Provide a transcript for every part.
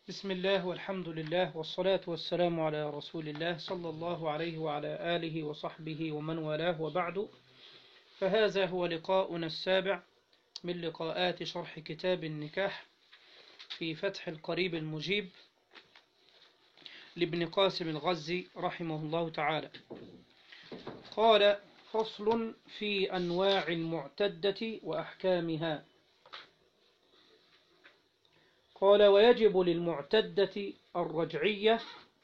بسم الله والحمد لله والصلاة والسلام على رسول الله صلى الله عليه وعلى آله وصحبه ومن والاه وبعد فهذا هو لقاؤنا السابع من لقاءات شرح كتاب النكاح في فتح القريب المجيب لابن قاسم الغزي رحمه الله تعالى قال فصل في أنواع المعتدة وأحكامها قال ويجب للمعتدة الرجعية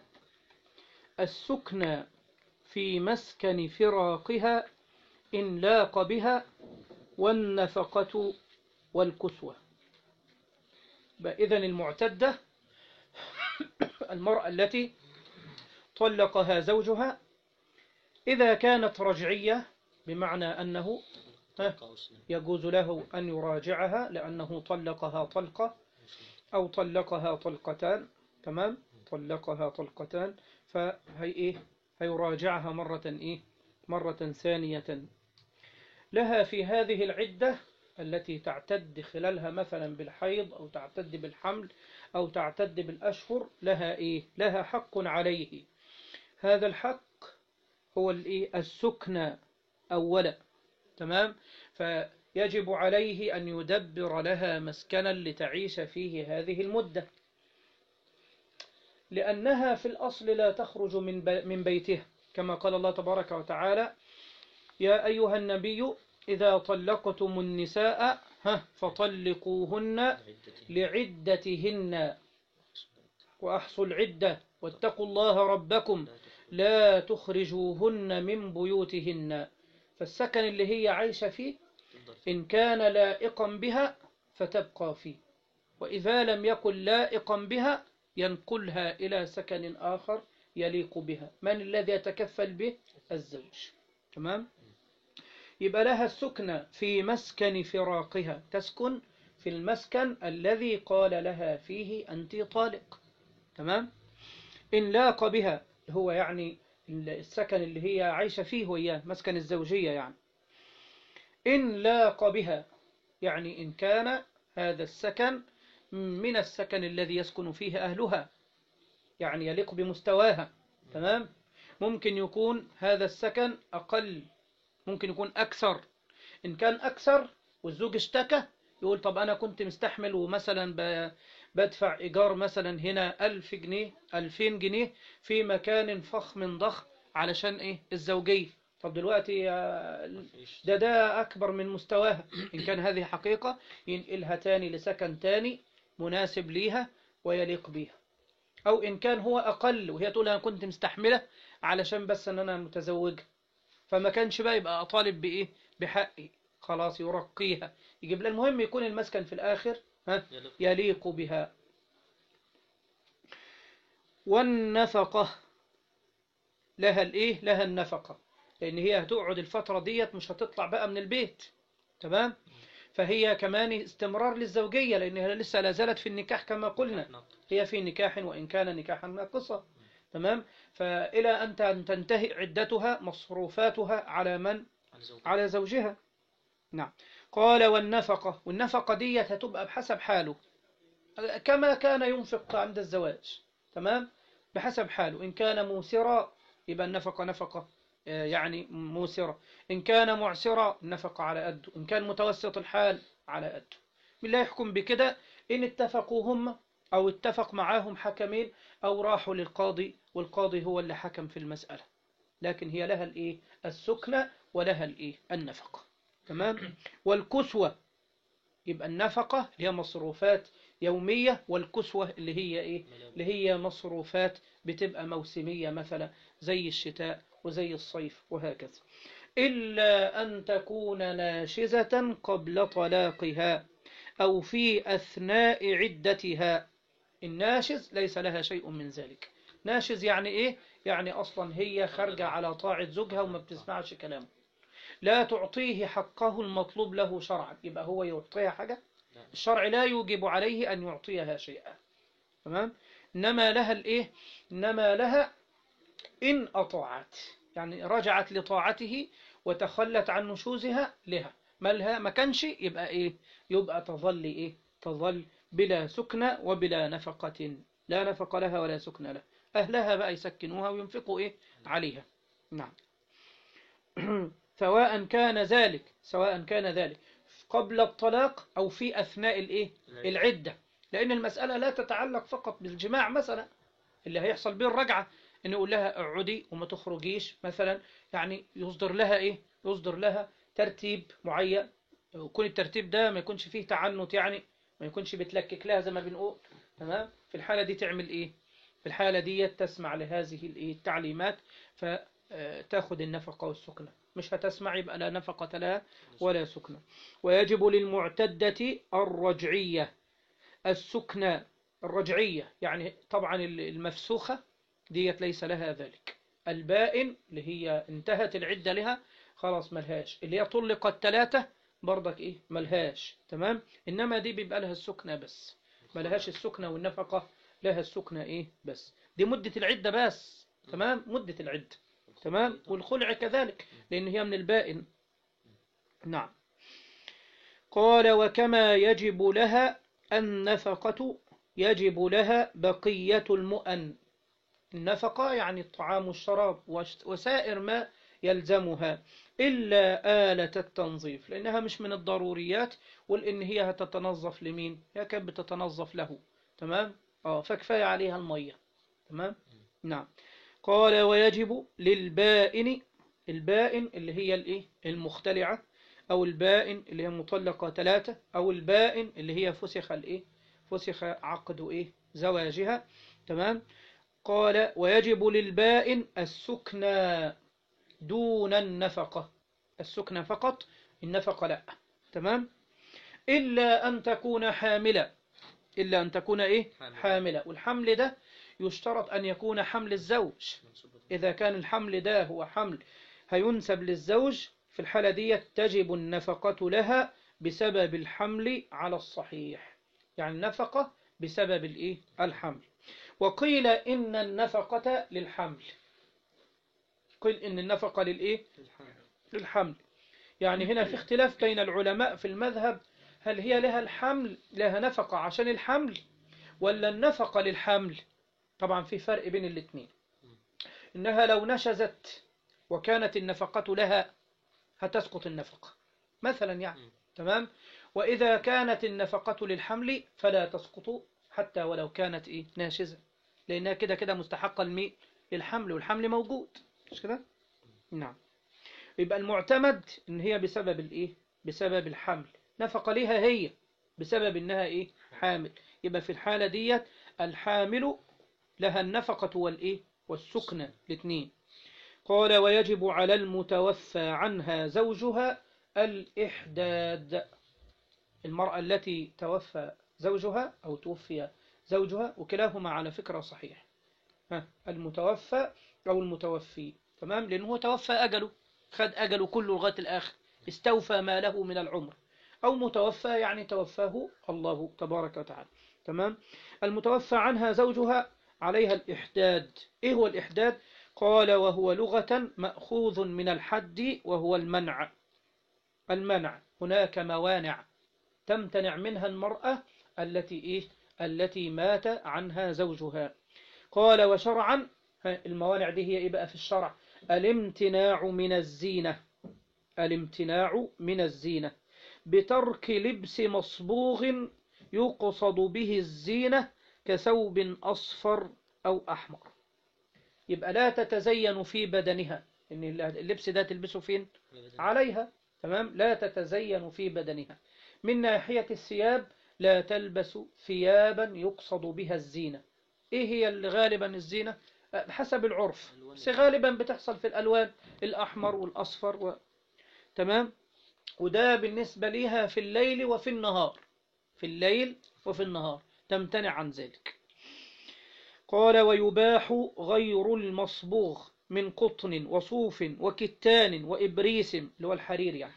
السكنى في مسكن فراقها إن لاق بها والنفقة والكسوة إذا المعتدة المرأة التي طلقها زوجها إذا كانت رجعية بمعنى أنه يجوز له أن يراجعها لأنه طلقها طلقة أو طلقها طلقتان تمام طلقها طلقتان فهي إيه هيراجعها مرة إيه مرة ثانية لها في هذه العدة التي تعتد خلالها مثلا بالحيض أو تعتد بالحمل أو تعتد بالأشهر لها إيه لها حق عليه هذا الحق هو الإيه السكنى أولا تمام فيجب عليه أن يدبر لها مسكنا لتعيش فيه هذه المدة لأنها في الأصل لا تخرج من من بيتها كما قال الله تبارك وتعالى يا أيها النبي إذا طلقتم النساء فطلقوهن لعدتهن وأحصوا العدة واتقوا الله ربكم لا تخرجوهن من بيوتهن فالسكن اللي هي عايشة فيه إن كان لائقا بها فتبقى فيه وإذا لم يكن لائقا بها ينقلها إلى سكن آخر يليق بها من الذي يتكفل به الزوج تمام يبقى لها السكنة في مسكن فراقها تسكن في المسكن الذي قال لها فيه أنت طالق تمام إن لاق بها هو يعني السكن اللي هي عايشة فيه وإياه مسكن الزوجية يعني إن لاق بها يعني إن كان هذا السكن من السكن الذي يسكن فيه أهلها يعني يليق بمستواها تمام ممكن يكون هذا السكن أقل ممكن يكون أكثر إن كان أكثر والزوج اشتكى يقول طب أنا كنت مستحمل ومثلا بدفع إيجار مثلا هنا ألف جنيه ألفين جنيه في مكان فخم ضخم علشان إيه الزوجية طب دلوقتي ده ده أكبر من مستواها إن كان هذه حقيقة ينقلها تاني لسكن تاني مناسب ليها ويليق بيها أو إن كان هو أقل وهي تقول أنا كنت مستحملة علشان بس أن أنا متزوجة فما كانش بقى يبقى أطالب بإيه بحقي خلاص يرقيها يجيب لها المهم يكون المسكن في الآخر ها يليق بها والنفقة لها الإيه لها النفقة لأن هي هتقعد الفترة ديت مش هتطلع بقى من البيت تمام فهي كمان استمرار للزوجية لأنها لسه لا زالت في النكاح كما قلنا هي في نكاح وإن كان نكاحا ناقصة تمام فإلى أن تنتهي عدتها مصروفاتها على من على زوجها نعم قال والنفقة والنفقة دي هتبقى بحسب حاله كما كان ينفق عند الزواج تمام بحسب حاله إن كان موسرا يبقى النفقة نفقة يعني موسرة إن كان معسرا النفقة على قده إن كان متوسط الحال على قده بالله يحكم بكده إن اتفقوا هم أو اتفق معاهم حكمين أو راحوا للقاضي والقاضي هو اللي حكم في المسألة لكن هي لها الإيه السكنة ولها الإيه النفقة تمام والكسوة يبقى النفقة هي مصروفات يومية والكسوة اللي هي إيه اللي هي مصروفات بتبقى موسمية مثلا زي الشتاء وزي الصيف وهكذا إلا أن تكون ناشزة قبل طلاقها أو في أثناء عدتها الناشز ليس لها شيء من ذلك ناشز يعني إيه؟ يعني أصلا هي خارجة على طاعة زوجها وما بتسمعش كلامه لا تعطيه حقه المطلوب له شرعا يبقى هو يعطيها حاجة الشرع لا يوجب عليه أن يعطيها شيئا تمام إنما لها الإيه إنما لها إن أطاعت يعني رجعت لطاعته وتخلت عن نشوزها لها مالها ما كانش يبقى إيه يبقى تظل إيه تظل بلا سكنة وبلا نفقة لا نفق لها ولا سكن لها أهلها بقى يسكنوها وينفقوا إيه عليها نعم سواء كان ذلك سواء كان ذلك قبل الطلاق أو في أثناء الإيه العدة لأن المسألة لا تتعلق فقط بالجماع مثلا اللي هيحصل به الرجعة إنه يقول لها اقعدي وما تخرجيش مثلا يعني يصدر لها إيه يصدر لها ترتيب معين ويكون الترتيب ده ما يكونش فيه تعنت يعني ما يكونش بتلكك لها زي ما بنقول تمام في الحالة دي تعمل إيه في الحالة دي تسمع لهذه الإيه التعليمات فتاخد النفقة والسكنة مش هتسمع يبقى لا نفقة لها ولا سكنة ويجب للمعتدة الرجعية السكنة الرجعية يعني طبعا المفسوخة ديت ليس لها ذلك البائن اللي هي انتهت العدة لها خلاص ملهاش اللي هي طلقت ثلاثة برضك ايه ملهاش تمام انما دي بيبقى لها السكنة بس ملهاش السكنة والنفقة لها السكنة ايه بس دي مدة العدة بس تمام مدة العدة تمام والخلع كذلك لأن هي من البائن نعم قال وكما يجب لها النفقة يجب لها بقية المؤن النفقة يعني الطعام والشراب وسائر ما يلزمها إلا آلة التنظيف لأنها مش من الضروريات ولأن هي هتتنظف لمين هي كانت بتتنظف له تمام اه فكفاية عليها المية تمام نعم قال ويجب للبائن البائن اللي هي الايه المختلعة او البائن اللي هي مطلقة ثلاثة او البائن اللي هي فسخ الايه فسخ عقد ايه زواجها تمام قال ويجب للبائن السكنى دون النفقة السكنى فقط النفقة لا تمام إلا أن تكون حاملة إلا أن تكون إيه حاملة والحمل ده يشترط أن يكون حمل الزوج إذا كان الحمل ده هو حمل هينسب للزوج في الحالة دي تجب النفقة لها بسبب الحمل على الصحيح يعني النفقة بسبب الإيه؟ الحمل وقيل إن النفقة للحمل قيل إن النفقة للإيه؟ للحمل يعني هنا في اختلاف بين العلماء في المذهب هل هي لها الحمل لها نفقة عشان الحمل ولا النفقة للحمل طبعا في فرق بين الاثنين إنها لو نشزت وكانت النفقة لها هتسقط النفقة مثلا يعني تمام وإذا كانت النفقة للحمل فلا تسقط حتى ولو كانت إيه ناشزة لأنها كده كده مستحقة الميء للحمل والحمل موجود مش كده نعم يبقى المعتمد إن هي بسبب الإيه بسبب الحمل نفقة ليها هي بسبب إنها إيه حامل يبقى في الحالة ديت الحامل لها النفقة والإيه والسكنة الاثنين قال ويجب على المتوفى عنها زوجها الإحداد المرأة التي توفى زوجها أو توفي زوجها وكلاهما على فكرة صحيح ها المتوفى أو المتوفي تمام لأنه هو توفى أجله خد أجله كله لغاية الآخر استوفى ما له من العمر أو متوفى يعني توفاه الله تبارك وتعالى تمام المتوفى عنها زوجها عليها الإحداد إيه هو الإحداد قال وهو لغة مأخوذ من الحد وهو المنع المنع هناك موانع تمتنع منها المرأة التي إيه التي مات عنها زوجها قال وشرعا الموانع دي هي إيه بقى في الشرع الامتناع من الزينة الامتناع من الزينة بترك لبس مصبوغ يقصد به الزينة كثوب أصفر أو أحمر يبقى لا تتزين في بدنها إن اللبس ده تلبسه فين عليها تمام لا تتزين في بدنها من ناحية الثياب لا تلبس ثيابا يقصد بها الزينة إيه هي اللي غالبا الزينة حسب العرف بس غالبا بتحصل في الألوان الأحمر والأصفر و... تمام وده بالنسبة ليها في الليل وفي النهار في الليل وفي النهار تمتنع عن ذلك قال ويباح غير المصبوغ من قطن وصوف وكتان وإبريس اللي هو الحرير يعني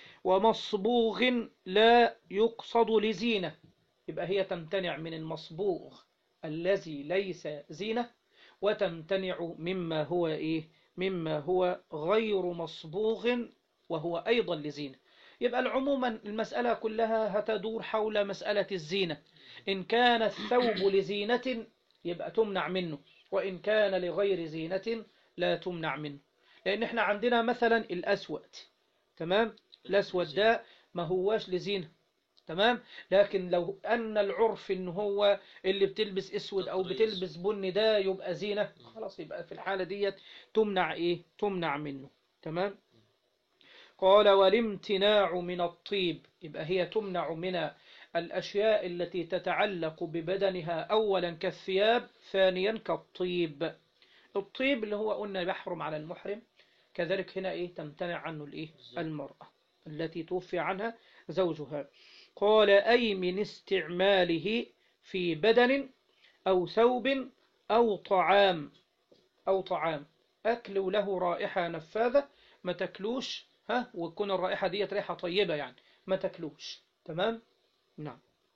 ومصبوغ لا يقصد لزينة يبقى هي تمتنع من المصبوغ الذي ليس زينة وتمتنع مما هو إيه مما هو غير مصبوغ وهو أيضا لزينة يبقى العموما المسألة كلها هتدور حول مسألة الزينة إن كان الثوب لزينة يبقى تمنع منه وإن كان لغير زينة لا تمنع منه لأن احنا عندنا مثلا الأسود تمام الأسود ده ما هواش لزينة تمام لكن لو أن العرف إن هو اللي بتلبس أسود أو تطريز. بتلبس بني ده يبقى زينة خلاص يبقى في الحالة ديت تمنع إيه تمنع منه تمام قال والامتناع من الطيب يبقى هي تمنع من الأشياء التي تتعلق ببدنها أولا كالثياب ثانيا كالطيب الطيب اللي هو قلنا يحرم على المحرم كذلك هنا إيه تمتنع عنه الإيه المرأة التي توفي عنها زوجها قال أي من استعماله في بدن أو ثوب أو طعام أو طعام أكل له رائحة نفاذة ما تاكلوش ها وتكون الرائحة ديت ريحة طيبة يعني ما تاكلوش تمام نعم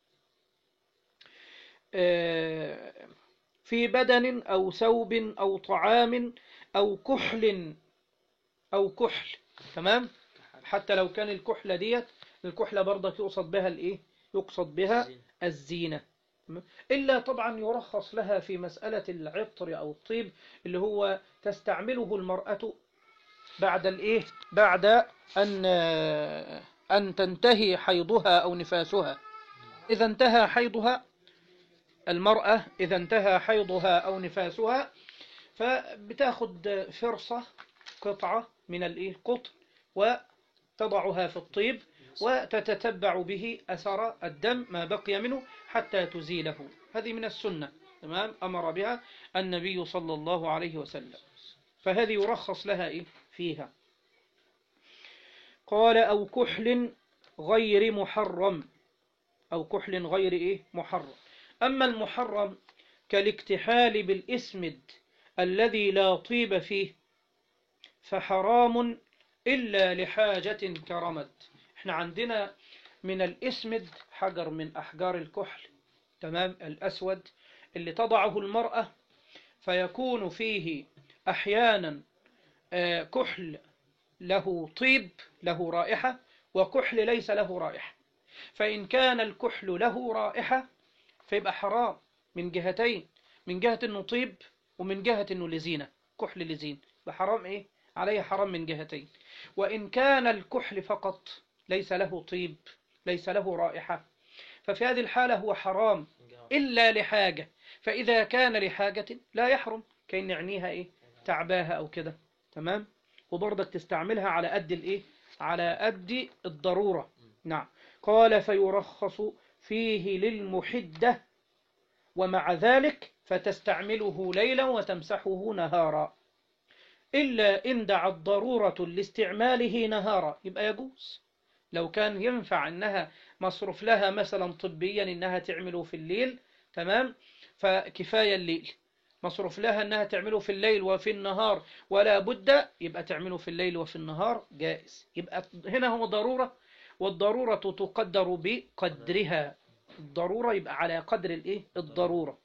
آه، في بدن أو ثوب أو طعام أو كحل أو كحل تمام حتى لو كان الكحلة ديت الكحلة برضك يقصد بها الإيه يقصد بها زين. الزينة تمام؟ إلا طبعا يرخص لها في مسألة العطر أو الطيب اللي هو تستعمله المرأة بعد الإيه بعد أن أن تنتهي حيضها أو نفاسها إذا انتهى حيضها المرأة إذا انتهى حيضها أو نفاسها فبتاخد فرصة قطعة من الإيه القطن وتضعها في الطيب وتتتبع به أثر الدم ما بقي منه حتى تزيله هذه من السنة تمام أمر بها النبي صلى الله عليه وسلم فهذه يرخص لها إيه فيها قال أو كحل غير محرم أو كحل غير إيه محرم أما المحرم كالاكتحال بالإسمد الذي لا طيب فيه فحرام إلا لحاجة كرمد احنا عندنا من الإسمد حجر من أحجار الكحل تمام الأسود اللي تضعه المرأة فيكون فيه أحيانا آه، كحل له طيب له رائحة وكحل ليس له رائحة فإن كان الكحل له رائحة فيبقى حرام من جهتين من جهة انه طيب ومن جهة انه لزينة كحل لزين بحرام ايه عليه حرام من جهتين وإن كان الكحل فقط ليس له طيب ليس له رائحة ففي هذه الحالة هو حرام إلا لحاجة فإذا كان لحاجة لا يحرم كي نعنيها إيه تعباها أو كده تمام وبرضك تستعملها على قد الإيه على قد الضرورة نعم قال فيرخص فيه للمحدة ومع ذلك فتستعمله ليلا وتمسحه نهارا إلا إن دعت ضرورة لاستعماله نهارا يبقى يجوز لو كان ينفع أنها مصروف لها مثلا طبيا أنها تعمله في الليل تمام فكفاية الليل مصروف لها أنها تعمله في الليل وفي النهار ولا بد يبقى تعمله في الليل وفي النهار جائز يبقى هنا هو ضرورة والضرورة تقدر بقدرها الضرورة يبقى على قدر الإيه الضرورة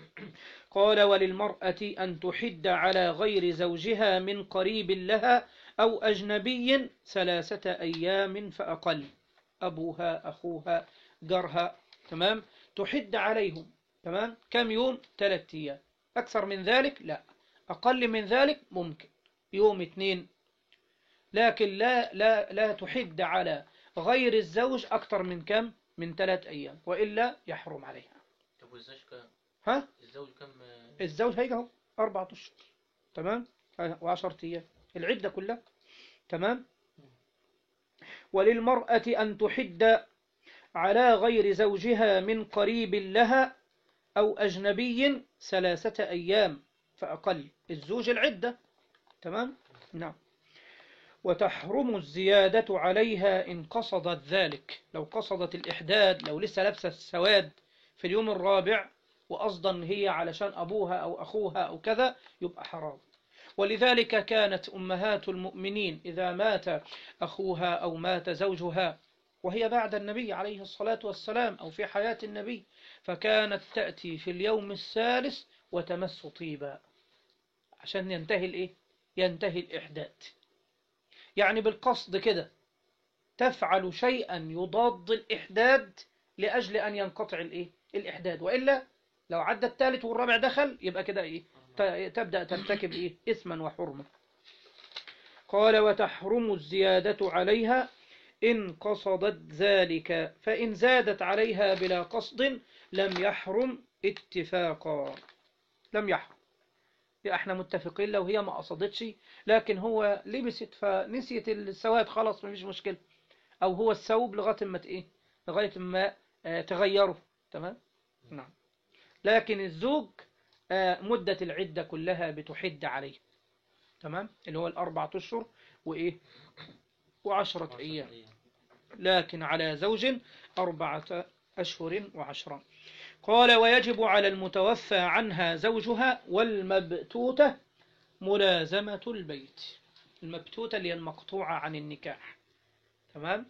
قال وللمرأة أن تحد على غير زوجها من قريب لها أو أجنبي ثلاثة أيام فأقل أبوها أخوها جرها تمام تحد عليهم تمام كم يوم ثلاثة أيام أكثر من ذلك لا أقل من ذلك ممكن يوم اثنين لكن لا لا لا تحد على غير الزوج أكثر من كم من ثلاث أيام وإلا يحرم عليها طب والزوج كم ها الزوج كم الزوج هيجي اهو أربعة أشهر تمام وعشرة أيام العدة كلها تمام وللمرأة أن تحد على غير زوجها من قريب لها أو أجنبي ثلاثة أيام فأقل الزوج العدة تمام نعم وتحرم الزيادة عليها إن قصدت ذلك لو قصدت الإحداد لو لسه لابسة السواد في اليوم الرابع وأصلا هي علشان أبوها أو أخوها أو كذا يبقى حرام ولذلك كانت أمهات المؤمنين إذا مات أخوها أو مات زوجها وهي بعد النبي عليه الصلاة والسلام أو في حياة النبي فكانت تأتي في اليوم الثالث وتمس طيبا عشان ينتهي الإيه؟ ينتهي الإحداد يعني بالقصد كده تفعل شيئا يضاد الإحداد لأجل أن ينقطع الإيه؟ الإحداد وإلا لو عدى الثالث والرابع دخل يبقى كده إيه ت- تبدأ ترتكب إيه إثما وحرما قال وتحرم الزيادة عليها إن قصدت ذلك فإن زادت عليها بلا قصد لم يحرم اتفاقا لم يحرم يبقى احنا متفقين لو هي ما قصدتش لكن هو لبست فنسيت السواد خلاص مفيش مشكلة او هو الثوب لغاية ما ت- ايه لغاية ما آه، تغيره تمام نعم لكن الزوج آه، مدة العدة كلها بتحد عليه تمام اللي هو الأربعة أشهر وإيه وعشرة أيام لكن على زوج أربعة أشهر وعشرة قال ويجب على المتوفى عنها زوجها والمبتوتة ملازمة البيت المبتوتة اللي هي المقطوعة عن النكاح تمام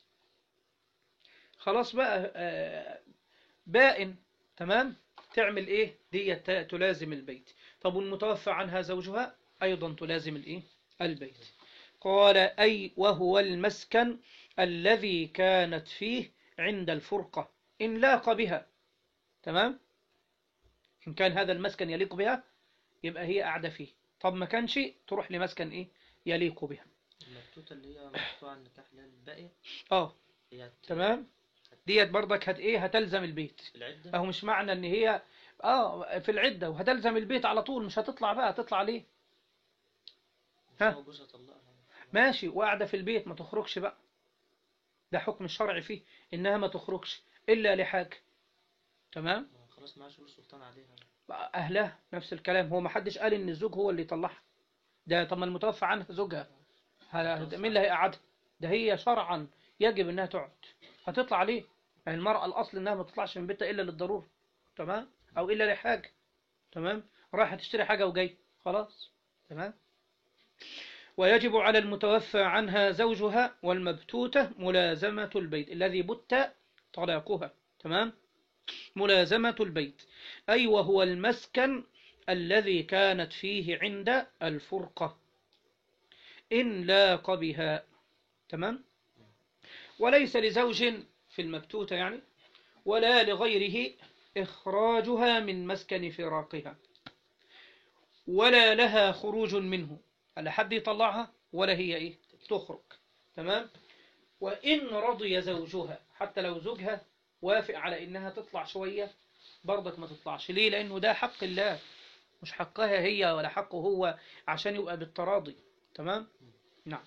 خلاص بقى آه، بائن تمام تعمل ايه دي تلازم البيت طب والمتوفى عنها زوجها ايضا تلازم الايه البيت قال اي وهو المسكن الذي كانت فيه عند الفرقة إن لاق بها تمام إن كان هذا المسكن يليق بها يبقى هي قاعدة فيه طب ما كانش تروح لمسكن إيه يليق بها المبتوتة اللي هي مقطوعة النكاح اللي هي الباقية اه هي هت- تمام ديت برضك هت ايه هتلزم البيت العدة اهو مش معنى ان هي اه في العدة وهتلزم البيت على طول مش هتطلع بقى هتطلع ليه ها؟ هو جوزها طلقها ماشي وقاعدة في البيت ما تخرجش بقى ده حكم الشرع فيه انها ما تخرجش الا لحاجة تمام ما خلاص معاش فلوس سلطان عليها أهلها نفس الكلام هو ما حدش قال إن الزوج هو اللي يطلعها ده طب ما المتوفى عنها زوجها ه- ده مين اللي هيقعدها ده هي شرعا يجب إنها تقعد هتطلع ليه يعني المرأة الأصل إنها ما تطلعش من بيتها إلا للضرورة تمام أو إلا لحاجة تمام رايحة تشتري حاجة وجاي خلاص تمام ويجب على المتوفى عنها زوجها والمبتوتة ملازمة البيت الذي بت طلاقها تمام ملازمة البيت أي وهو المسكن الذي كانت فيه عند الفرقة إن لاق بها تمام وليس لزوج في المبتوتة يعني ولا لغيره إخراجها من مسكن فراقها ولا لها خروج منه لا حد يطلعها ولا هي إيه تخرج تمام وإن رضي زوجها حتى لو زوجها وافق على إنها تطلع شوية برضك ما تطلعش ليه لأنه ده حق الله مش حقها هي ولا حقه هو عشان يبقى بالتراضي تمام نعم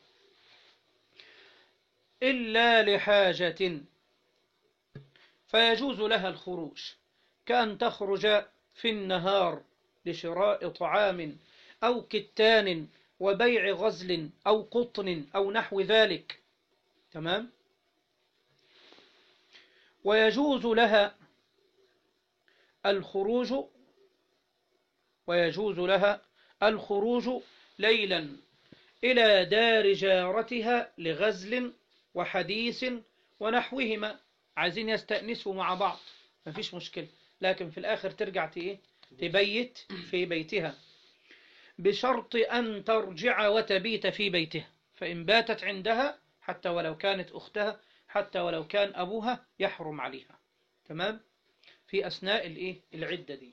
إلا لحاجة فيجوز لها الخروج كأن تخرج في النهار لشراء طعام أو كتان وبيع غزل أو قطن أو نحو ذلك تمام ويجوز لها الخروج ويجوز لها الخروج ليلا إلى دار جارتها لغزل وحديث ونحوهما عايزين يستأنسوا مع بعض مفيش مشكلة لكن في الآخر ترجع ت- إيه؟ تبيت في بيتها بشرط أن ترجع وتبيت في بيتها فإن باتت عندها حتى ولو كانت أختها حتى ولو كان أبوها يحرم عليها تمام في أثناء الإيه العدة ديت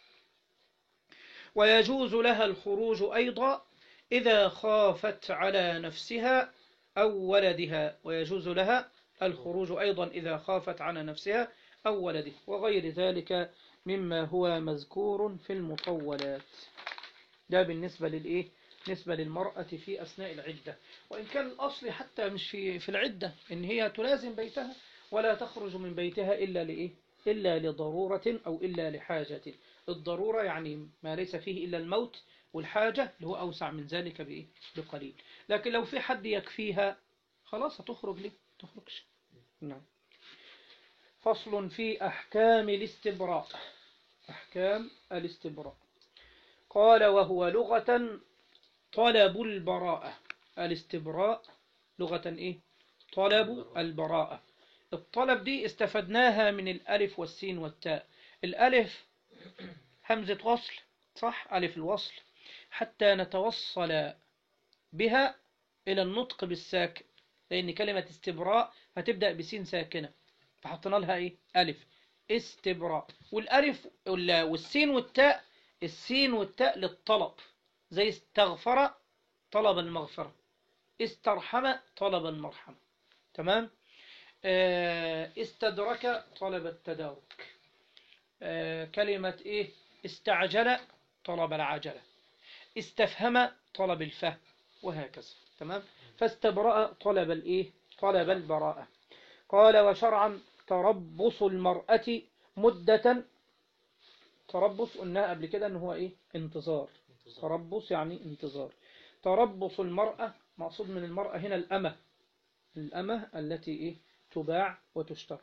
ويجوز لها الخروج أيضا إذا خافت على نفسها أو ولدها ويجوز لها الخروج أيضا إذا خافت على نفسها أو ولدها وغير ذلك مما هو مذكور في المطولات ده بالنسبة للإيه بالنسبة للمرأة في أثناء العدة وإن كان الأصل حتى مش في في العدة إن هي تلازم بيتها ولا تخرج من بيتها إلا لإيه إلا لضرورة أو إلا لحاجة الضرورة يعني ما ليس فيه إلا الموت والحاجة اللي هو أوسع من ذلك بإيه بقليل لكن لو في حد يكفيها خلاص هتخرج ليه تخرجش نعم فصل في أحكام الاستبراء أحكام الاستبراء قال وهو لغة طلب البراءة الاستبراء لغة إيه طلب البراءة الطلب دي استفدناها من الألف والسين والتاء الألف همزة وصل صح ألف الوصل حتى نتوصل بها إلى النطق بالساكن لأن كلمة استبراء هتبدأ بسين ساكنة فحطينا لها إيه ألف استبراء والألف وال- والسين والتاء السين والتاء للطلب زي استغفر طلب المغفرة استرحم طلب المرحمة تمام آه، استدرك طلب التدارك آه، كلمة إيه استعجل طلب العجلة استفهم طلب الفهم وهكذا تمام فاستبرأ طلب الإيه طلب البراءة قال وشرعا تربص المرأة مدة تربص قلنا قبل كده ان هو ايه انتظار انتظار تربص يعني انتظار تربص المرأة مقصود من المرأة هنا الأمة الأمة التي إيه تباع وتشترى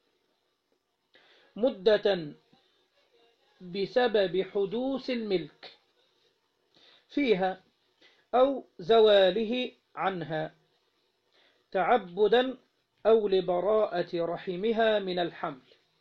مدة بسبب حدوث الملك فيها أو زواله عنها تعبدا أو لبراءة رحمها من الحمل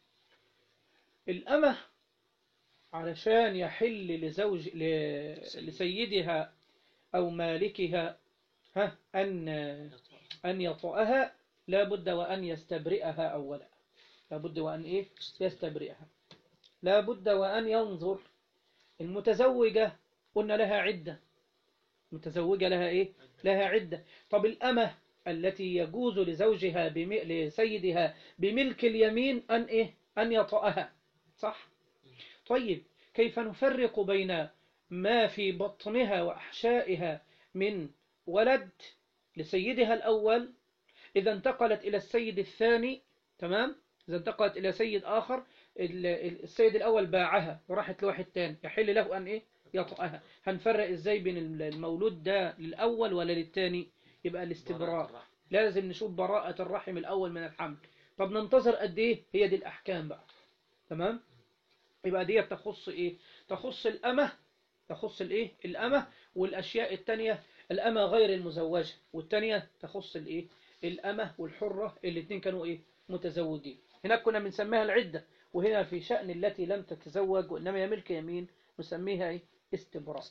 الأمة علشان يحل لزوج ل- لسيدها أو مالكها ها أن أن يطأها لابد وأن يستبرئها أولا لابد وأن إيه يستبرئها لابد وأن ينظر المتزوجة قلنا لها عدة متزوجة لها إيه لها عدة طب الأمة التي يجوز لزوجها بم... لسيدها بملك اليمين أن إيه أن يطأها صح طيب كيف نفرق بين ما في بطنها وأحشائها من ولد لسيدها الأول إذا انتقلت إلى السيد الثاني تمام إذا انتقلت إلى سيد آخر ال- ال- السيد الأول باعها وراحت لواحد تاني يحل له أن إيه يطأها هنفرق إزاي بين ال- المولود ده للأول ولا للتاني يبقى الاستبراء لازم نشوف براءة الرحم الأول من الحمل طب ننتظر قد إيه هي دي الأحكام بقى تمام يبقى دي تخص إيه تخص الأمة تخص الإيه الأمة والأشياء التانية الأمة غير المزوجة والتانية تخص الإيه الأمة والحرة الاثنين كانوا إيه متزوجين هناك كنا بنسميها العدة وهنا في شأن التي لم تتزوج وإنما هي ملك يمين نسميها إيه استبراء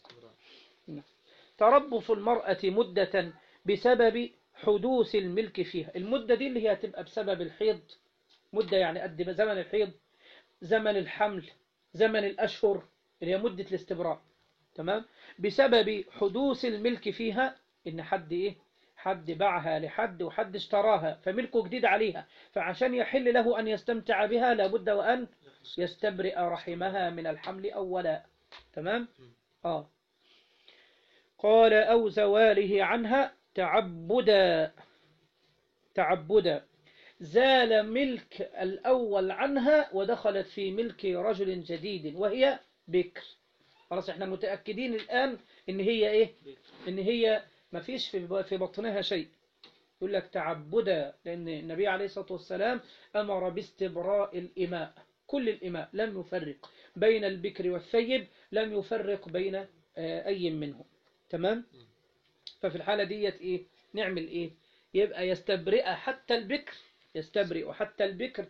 تربص المرأة مدة بسبب حدوث الملك فيها المدة دي اللي هي هتبقى بسبب الحيض مدة يعني قد زمن الحيض زمن الحمل زمن الأشهر اللي هي مدة الاستبراء تمام بسبب حدوث الملك فيها إن حد إيه حد باعها لحد وحد اشتراها فملكه جديد عليها فعشان يحل له أن يستمتع بها لابد وأن يستبرئ رحمها من الحمل أولا تمام آه قال أو زواله عنها تعبدا تعبدا زال ملك الأول عنها ودخلت في ملك رجل جديد وهي بكر خلاص احنا متأكدين الآن ان هي ايه ان هي ما فيش في في بطنها شيء يقول لك تعبدا لأن النبي عليه الصلاة والسلام أمر باستبراء الإماء كل الإماء لم يفرق بين البكر والثيب لم يفرق بين آه، أي منهم تمام ففي الحالة ديت إيه نعمل إيه يبقى يستبرئ حتى البكر يستبرئ حتى البكر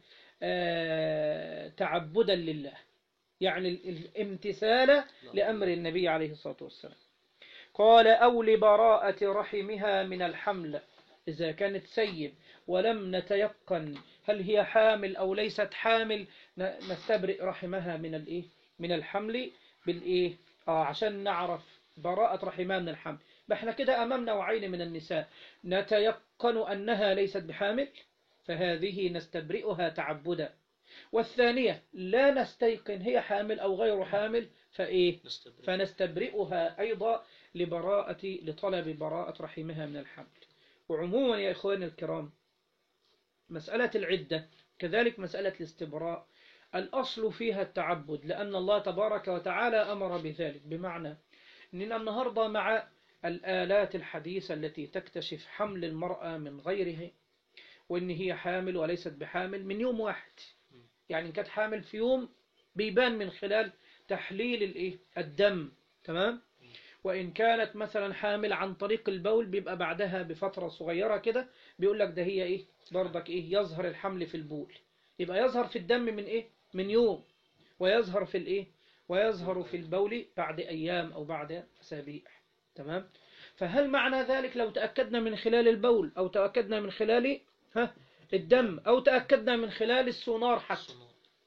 آه، تعبدا لله يعني ال- الامتثال لأمر النبي عليه الصلاة والسلام قال أو لبراءة رحمها من الحمل إذا كانت سيب ولم نتيقن هل هي حامل أو ليست حامل ن- نستبرئ رحمها من الإيه من الحمل بالإيه آه عشان نعرف براءة رحمها من الحمل ما احنا كده أمام نوعين من النساء نتيقن أنها ليست بحامل فهذه نستبرئها تعبدا والثانية لا نستيقن هي حامل أو غير حامل فإيه نستبرئ فنستبرئها أيضا لبراءة لطلب براءة رحمها من الحمل وعموما يا إخواني الكرام مسألة العدة كذلك مسألة الاستبراء الأصل فيها التعبد لأن الله تبارك وتعالى أمر بذلك بمعنى أننا النهاردة مع الآلات الحديثة التي تكتشف حمل المرأة من غيره وإن هي حامل وليست بحامل من يوم واحد يعني إن كانت حامل في يوم بيبان من خلال تحليل الإيه؟ الدم تمام وإن كانت مثلا حامل عن طريق البول بيبقى بعدها بفترة صغيرة كده بيقول لك ده هي إيه برضك إيه يظهر الحمل في البول يبقى يظهر في الدم من إيه من يوم ويظهر في الإيه ويظهر في البول بعد أيام أو بعد أسابيع تمام فهل معنى ذلك لو تأكدنا من خلال البول أو تأكدنا من خلال ها الدم أو تأكدنا من خلال السونار حتى الصنوع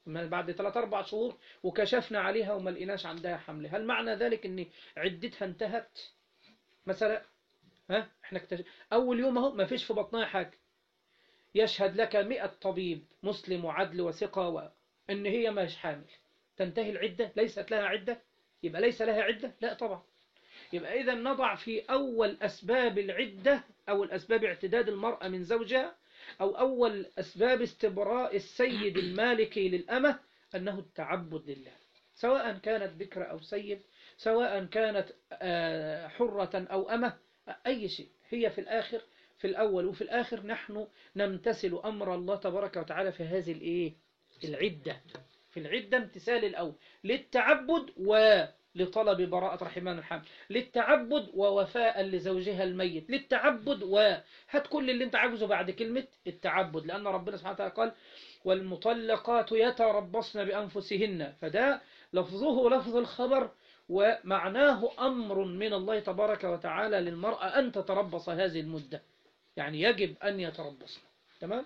ما بعد 3 4 شهور وكشفنا عليها وما لقيناش عندها حمل هل معنى ذلك ان عدتها انتهت مثلا ها احنا اكتشف اول يوم اهو ما فيش في بطنها حاجه يشهد لك 100 طبيب مسلم وعدل وثقه و... ان هي مش حامل تنتهي العده ليست لها عده يبقى ليس لها عده لا طبعا يبقى اذا نضع في اول اسباب العده او الاسباب اعتداد المراه من زوجها أو أول أسباب استبراء السيد المالكي للأمة أنه التعبد لله سواء كانت بكر أو سيد سواء كانت آه، حرة أو أمة أي شيء هي في الآخر في الأول وفي الآخر نحن نمتثل أمر الله تبارك وتعالى في هذه الإيه العدة في العدة امتثال الأول للتعبد ولطلب براءة رحمن الحمد للتعبد ووفاء لزوجها الميت للتعبد وهات كل اللي انت عاوزه بعد كلمة التعبد لأن ربنا سبحانه وتعالى قال والمطلقات يتربصن بأنفسهن فده لفظه لفظ الخبر ومعناه أمر من الله تبارك وتعالى للمرأة أن تتربص هذه المدة يعني يجب أن يتربصن تمام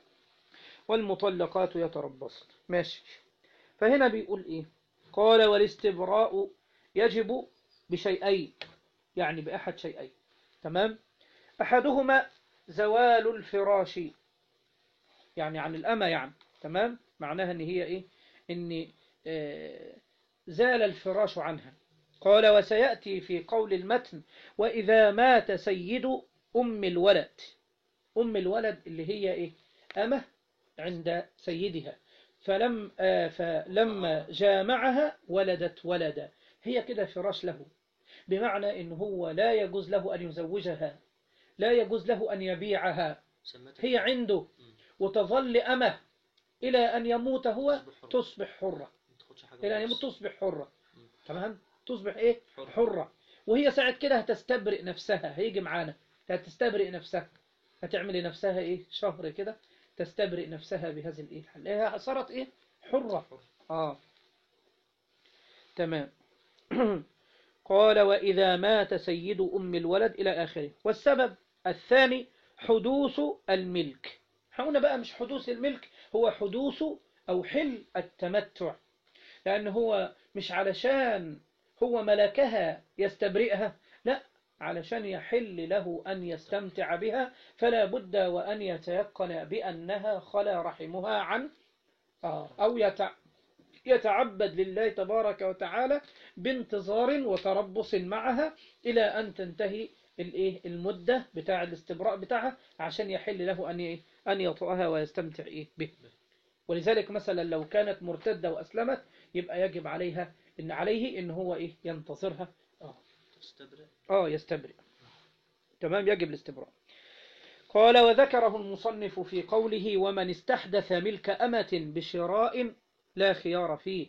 والمطلقات يتربصن ماشي فهنا بيقول إيه قال والاستبراء يجب بشيئين يعني بأحد شيئين تمام أحدهما زوال الفراش يعني عن الأمة يعني تمام معناها إن هي إيه إن آه زال الفراش عنها قال وسيأتي في قول المتن وإذا مات سيد أم الولد أم الولد اللي هي إيه أمه عند سيدها فلم آه فلما جامعها ولدت ولدا هي كده فراش له بمعنى إن هو لا يجوز له أن يزوجها لا يجوز له أن يبيعها سمتها هي عنده وتظل أمه إلى أن يموت هو تصبح حرة. تصبح حرة ما تاخدش حاجة إلى أن خالص. يموت تصبح حرة مم. تمام تصبح إيه حرة. حرة وهي ساعة كده هتستبرئ نفسها هيجي معانا هتستبرئ نفسها هتعمل لنفسها إيه شهر كده تستبرئ نفسها بهذه الإيه الحل. هي صارت إيه حرة حرة. آه تمام قال وإذا مات سيد أم الولد إلى آخره والسبب الثاني حدوث الملك هنا بقى مش حدوث الملك هو حدوث أو حل التمتع لأن هو مش علشان هو ملكها يستبرئها لا علشان يحل له أن يستمتع بها فلا بد وأن يتيقن بأنها خلا رحمها عن آه، أو يتع يتعبد لله تبارك وتعالى بانتظار وتربص معها إلى أن تنتهي الإيه المدة بتاع الاستبراء بتاعها عشان يحل له أن إيه أن يطأها ويستمتع إيه به ولذلك مثلا لو كانت مرتدة وأسلمت يبقى يجب عليها إن عليه إن هو إيه ينتظرها آه تستبرئ آه يستبرئ تمام يجب الاستبراء قال وذكره المصنف في قوله ومن استحدث ملك أمة بشراء لا خيار فيه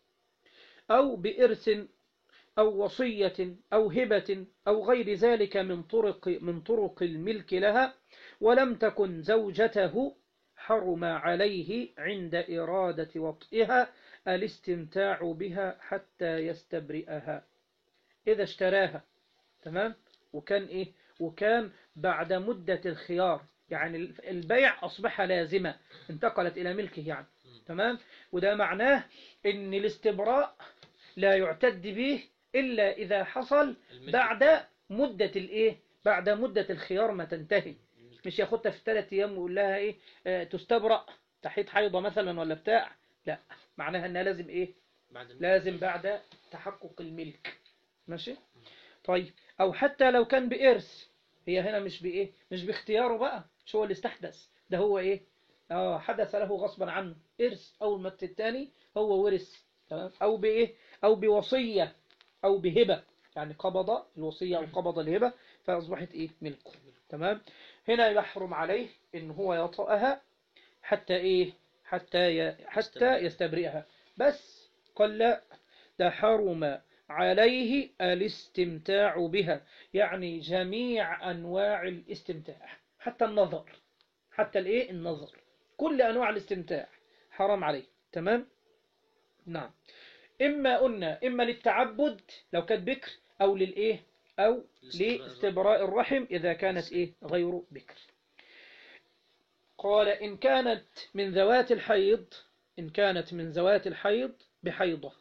أو بإرث أو وصية أو هبة أو غير ذلك من طرق من طرق الملك لها ولم تكن زوجته حرم عليه عند إرادة وطئها الاستمتاع بها حتى يستبرئها إذا اشتراها تمام وكان إيه وكان بعد مدة الخيار يعني البيع أصبح لازمة انتقلت إلى ملكه يعني تمام وده معناه إن الاستبراء لا يعتد به إلا إذا حصل الملك بعد مدة الإيه بعد مدة الخيار ما تنتهي الملك. مش ياخدها في ثلاث أيام ويقول لها إيه آه تستبرأ تحيط حيضة مثلا ولا بتاع لا معناها إنها لازم إيه بعد الملك. لازم بعد تحقق الملك ماشي طيب او حتى لو كان بإرث هي هنا مش بإيه مش باختياره بقى مش هو اللي استحدث ده هو إيه اه حدث له غصبا عنه إرث أو المت الثاني هو ورث تمام أو بإيه أو بوصية أو بهبة يعني قبض الوصية أو قبض الهبة فأصبحت إيه ملكه تمام هنا يحرم عليه إن هو يطأها حتى إيه حتى ي... حتى يستبرئ. يستبرئها بس قال لا ده حرم عليه الاستمتاع بها يعني جميع أنواع الاستمتاع حتى النظر حتى الإيه النظر كل أنواع الاستمتاع حرام عليه تمام نعم إما قلنا إما للتعبد لو كانت بكر أو للإيه أو لاستبراء لاستبراء الرحم إذا كانت إيه غير بكر قال إن كانت من ذوات الحيض إن كانت من ذوات الحيض بحيضة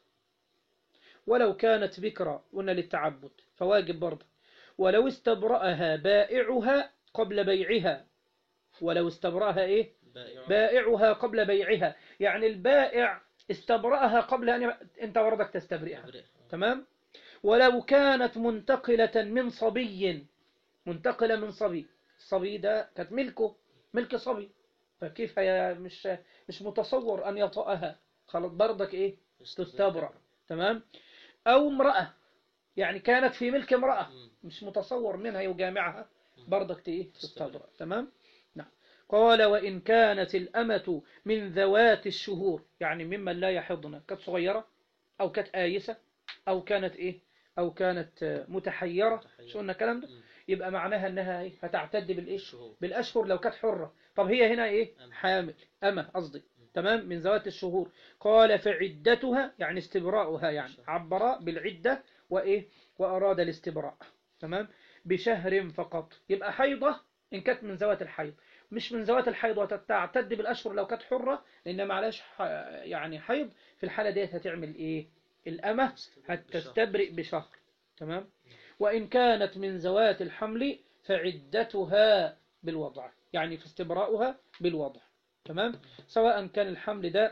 ولو كانت بكرة قلنا للتعبد فواجب برضه ولو استبرأها بائعها قبل بيعها ولو استبرأها إيه بائع بائعها قبل بيعها يعني البائع استبرأها قبل أن يب- أنت وردك تستبرئها يبرئ. تمام ولو كانت منتقلة من صبي منتقلة من صبي الصبي ده كانت ملكه ملك صبي فكيف هي مش مش متصور أن يطأها خلاص برضك إيه تستبرأ تمام أو امرأة يعني كانت في ملك امرأة مم. مش متصور منها يجامعها برضك ت- إيه تستبرأ. تستبرأ تمام نعم قال وإن كانت الأمة من ذوات الشهور يعني ممن لا يحضن كانت صغيرة أو كانت آيسة أو كانت إيه أو كانت آه، متحيرة متحيرة. شو قلنا الكلام ده مم. يبقى معناها أنها إيه هتعتد بالإيش الشهور بالأشهر لو كانت حرة طب هي هنا إيه أمة. حامل أمة قصدي تمام من ذوات الشهور قال فعدتها يعني استبراؤها يعني عبر بالعدة وإيه وأراد الاستبراء تمام بشهر فقط يبقى حيضة إن كانت من ذوات الحيض مش من ذوات الحيض وتعتد بالأشهر لو كانت حرة لأن معلاش ح- يعني حيض في الحالة ديت هتعمل إيه الأمة هتستبرئ بشهر تمام وإن كانت من ذوات الحمل فعدتها بالوضع يعني في استبراؤها بالوضع تمام سواء كان الحمل ده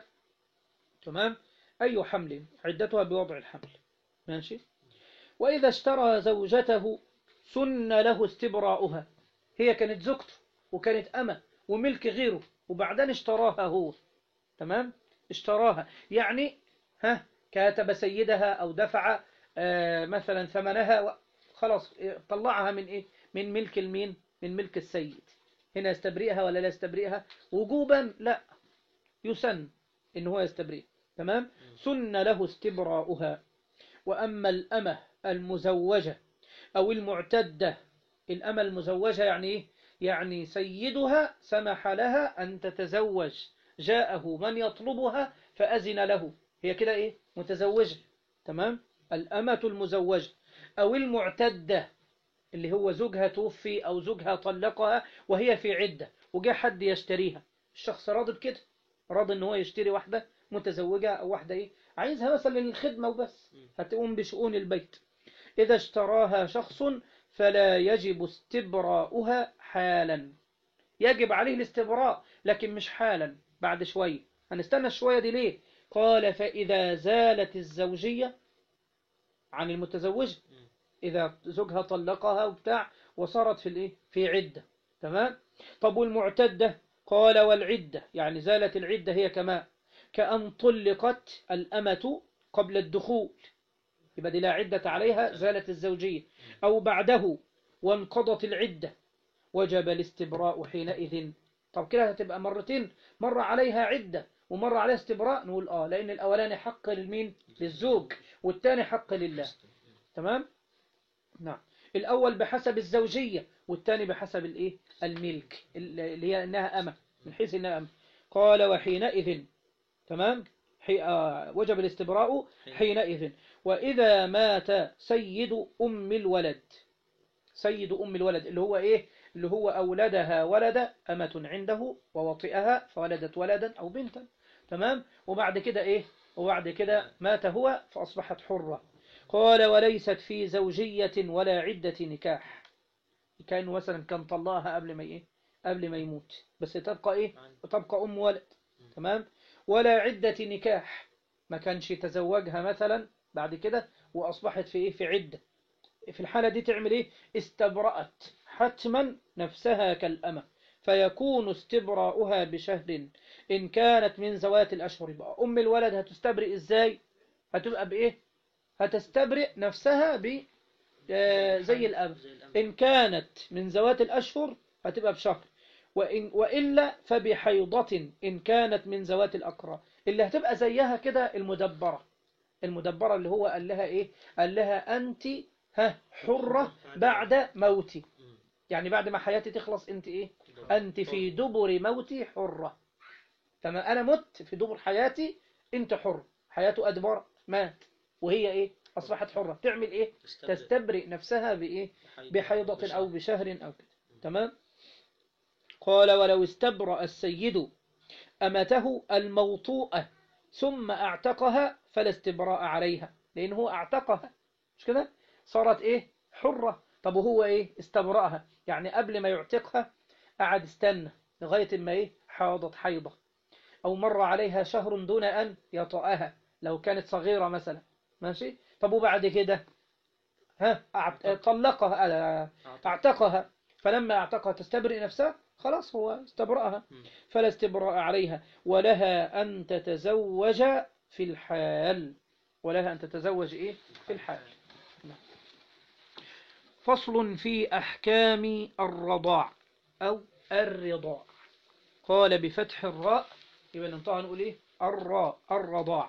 تمام أي حمل عدتها بوضع الحمل ماشي وإذا اشترى زوجته سن له استبراؤها هي كانت زوجته وكانت أمة وملك غيره وبعدين اشتراها هو تمام اشتراها يعني ها كاتب سيدها أو دفع آه مثلا ثمنها و- خلاص اه، طلعها من إيه من ملك المين من ملك السيد هنا يستبرئها ولا لا يستبرئها وجوبا لا يسن إن هو يستبرئ تمام سن له استبراؤها وأما الأمة المزوجة أو المعتدة الأمة المزوجة يعني إيه؟ يعني سيدها سمح لها أن تتزوج جاءه من يطلبها فأذن له هي كده إيه متزوجة تمام الأمة المزوجة أو المعتدة اللي هو زوجها توفي أو زوجها طلقها وهي في عدة وجاء حد يشتريها الشخص راضي بكده راضي ان هو يشتري واحدة متزوجة أو واحدة إيه عايزها مثلا للخدمة وبس هتقوم بشؤون البيت إذا اشتراها شخص فلا يجب استبراؤها حالا يجب عليه الاستبراء لكن مش حالا بعد شوية هنستنى الشوية دي ليه قال فإذا زالت الزوجية عن المتزوجة إذا زوجها طلقها وبتاع وصارت في الإيه في عدة تمام طب والمعتدة قال والعدة يعني زالت العدة هي كمان كأن طلقت الأمة قبل الدخول يبقى دي لا عدة عليها زالت الزوجية أو بعده وانقضت العدة وجب الاستبراء حينئذ طب كده هتبقى مرتين مرة عليها عدة ومرة عليها استبراء نقول آه لأن الأولاني حق للمين للزوج والتاني حق لله تمام نعم الأول بحسب الزوجية والثاني بحسب الإيه الملك اللي هي إنها أمة من حيث إنها أمة قال وحينئذ تمام حي... آه وجب الاستبراء حينئذ وإذا مات سيد أم الولد سيد أم الولد اللي هو إيه اللي هو أولدها ولد أمة عنده ووطئها فولدت ولدا أو بنتا تمام وبعد كده إيه وبعد كده مات هو فأصبحت حرة قال وليست في زوجية ولا عدة نكاح كان مثلا كان طلقها قبل ما ايه قبل ما يموت بس تبقى ايه تبقى ام ولد تمام ولا عدة نكاح ما كانش يتزوجها مثلا بعد كده واصبحت في ايه في عدة في الحالة دي تعمل ايه استبرأت حتما نفسها كالأمة فيكون استبراؤها بشهر إن كانت من ذوات الأشهر يبقى أم الولد هتستبرئ إزاي هتبقى بإيه هتستبرئ نفسها ب آه، زي الأب إن كانت من ذوات الأشهر هتبقى بشهر وإن وإلا فبحيضة إن كانت من ذوات الأقرى اللي هتبقى زيها كده المدبرة المدبرة اللي هو قال لها إيه قال لها أنت ها حرة بعد موتي يعني بعد ما حياتي تخلص أنت إيه أنت في دبر موتي حرة تمام أنا مت في دبر حياتي أنت حر حياته أدبر مات وهي إيه أصبحت حرة تعمل إيه تستبرئ نفسها بإيه بحيضة أو بشهر أو كده تمام قال ولو استبرأ السيد أمته الموطوءة ثم اعتقها فلا استبراء عليها لأن هو اعتقها مش كده صارت إيه حرة طب وهو إيه استبرأها يعني قبل ما يعتقها قعد استنى لغاية ما إيه حاضت حيضة أو مر عليها شهر دون أن يطأها لو كانت صغيرة مثلا ماشي طب وبعد كده ها أعت- طلقها آه، اعتقها فلما اعتقها تستبرئ نفسها خلاص هو استبرأها مم. فلا استبراء عليها ولها أن تتزوج في الحال ولها أن تتزوج إيه في الحال فصل في أحكام الرضاع أو الرضاع قال بفتح الراء يبقى ننطقها نقول إيه الراء الرضاع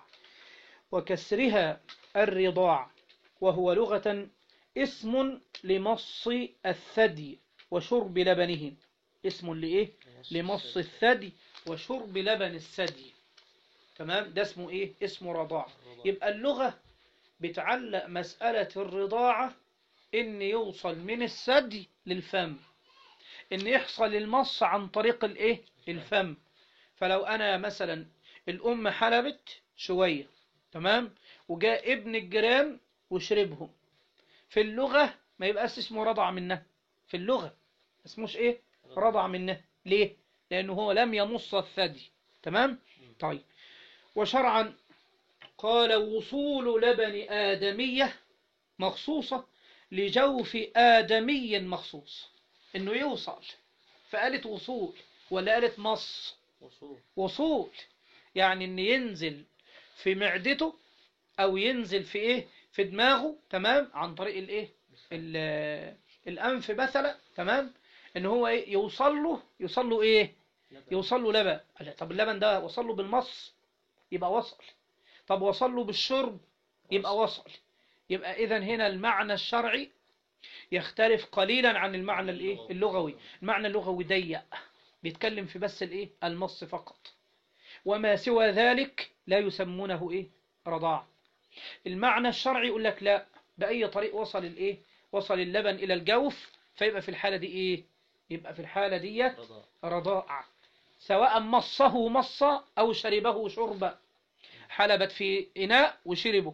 وكسرها الرضاع وهو لغة اسم لمص الثدي وشرب لبنه اسم لإيه لمص الثدي وشرب لبن الثدي تمام ده اسمه إيه اسمه رضاع يبقى اللغة بتعلق مسألة الرضاعة إن يوصل من الثدي للفم إن يحصل المص عن طريق الإيه الفم فلو أنا مثلا الأم حلبت شوية تمام وجاء ابن الجيران وشربهم في اللغة ما يبقاش اسمه رضع منه في اللغة اسموش إيه رضع منه ليه لأنه هو لم يمص الثدي تمام طيب وشرعا قال وصول لبن آدمية مخصوصة لجوف آدمي مخصوص إنه يوصل فقالت وصول ولا قالت مص وصول وصول يعني إن ينزل في معدته أو ينزل في إيه في دماغه تمام عن طريق الإيه ال- الأنف مثلا تمام إن هو إيه يوصل له يوصل له إيه لبن. يوصل له لبن قال طب اللبن ده وصل له بالمص يبقى وصل طب وصل له بالشرب يبقى وصل يبقى إذا هنا المعنى الشرعي يختلف قليلا عن المعنى الايه اللغوي المعنى اللغوي ضيق بيتكلم في بس الايه المص فقط وما سوى ذلك لا يسمونه ايه رضاع المعنى الشرعي يقول لك لا بأي طريق وصل الايه وصل اللبن إلى الجوف فيبقى في الحالة دي ايه يبقى في الحالة دي رضاء رضاع سواء مصه مصة أو شربه شربا حلبت في إناء وشربه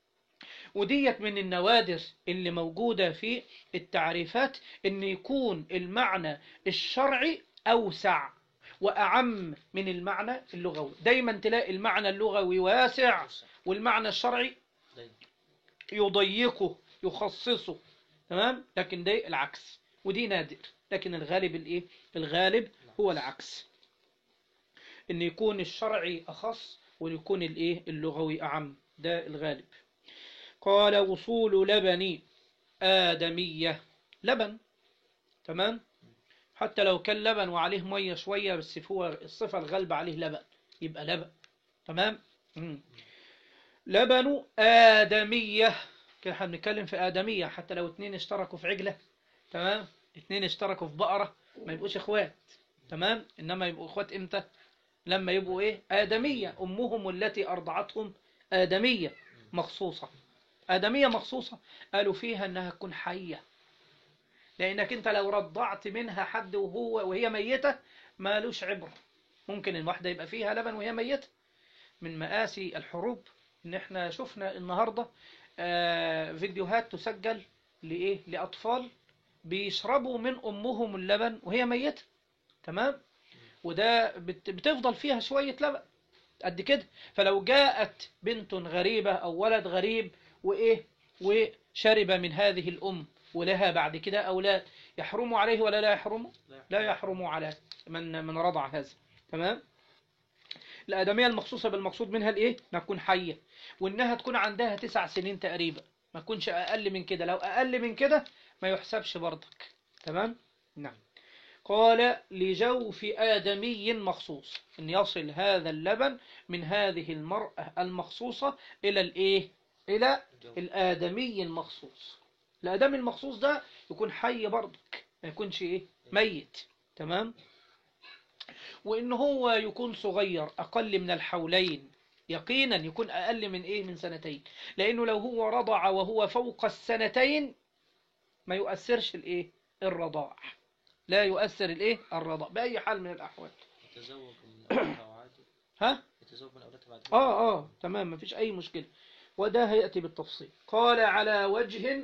وديت من النوادر اللي موجودة في التعريفات ان يكون المعنى الشرعي أوسع وأعم من المعنى اللغوي دايما تلاقي المعنى اللغوي واسع أوسع. والمعنى الشرعي ضيق. يضيقه يخصصه تمام لكن ده العكس ودي نادر لكن الغالب الايه الغالب هو العكس ان يكون الشرعي اخص ويكون الايه اللغوي اعم ده الغالب قال وصول لبن آدمية لبن تمام حتى لو كان لبن وعليه مية شوية بس هو الصفة الغالبة عليه لبن يبقى لبن تمام مم. لبن آدمية كده احنا بنتكلم في آدمية حتى لو اتنين اشتركوا في عجلة تمام اتنين اشتركوا في بقرة ما يبقوش اخوات تمام انما يبقوا اخوات امتى لما يبقوا ايه آدمية امهم التي ارضعتهم آدمية مخصوصة آدمية مخصوصة قالوا فيها انها تكون حية لانك انت لو رضعت منها حد وهو وهي ميتة مالوش عبرة ممكن الواحدة يبقى فيها لبن وهي ميتة من مآسي الحروب ان احنا شفنا النهاردة آه، فيديوهات تسجل لإيه لأطفال بيشربوا من أمهم اللبن وهي ميتة تمام وده بت- بتفضل فيها شوية لبن قد كده فلو جاءت بنت غريبة أو ولد غريب وإيه وشرب من هذه الأم ولها بعد كده أولاد يحرموا عليه ولا لا يحرموا لا يحرم على من من رضع هذا تمام الآدمية المخصوصة بالمقصود منها الإيه؟ إنها تكون حية وإنها تكون عندها تسع سنين تقريبا ما تكونش أقل من كده لو أقل من كده ما يحسبش برضك تمام؟ نعم قال لجوف آدمي مخصوص إن يصل هذا اللبن من هذه المرأة المخصوصة إلى الإيه؟ إلى الآدمي المخصوص الآدمي المخصوص ده يكون حي برضك ما يكونش إيه؟ ميت تمام؟ وإن هو يكون صغير أقل من الحولين يقينا يكون أقل من إيه من سنتين لأنه لو هو رضع وهو فوق السنتين ما يؤثرش الإيه الرضاع لا يؤثر الإيه الرضاع بأي حال من الأحوال يتزوج من أمها وعادي ها تزوج من أولادها بعد اه اه تمام مفيش اي مشكلة وده هيأتي بالتفصيل قال على وجه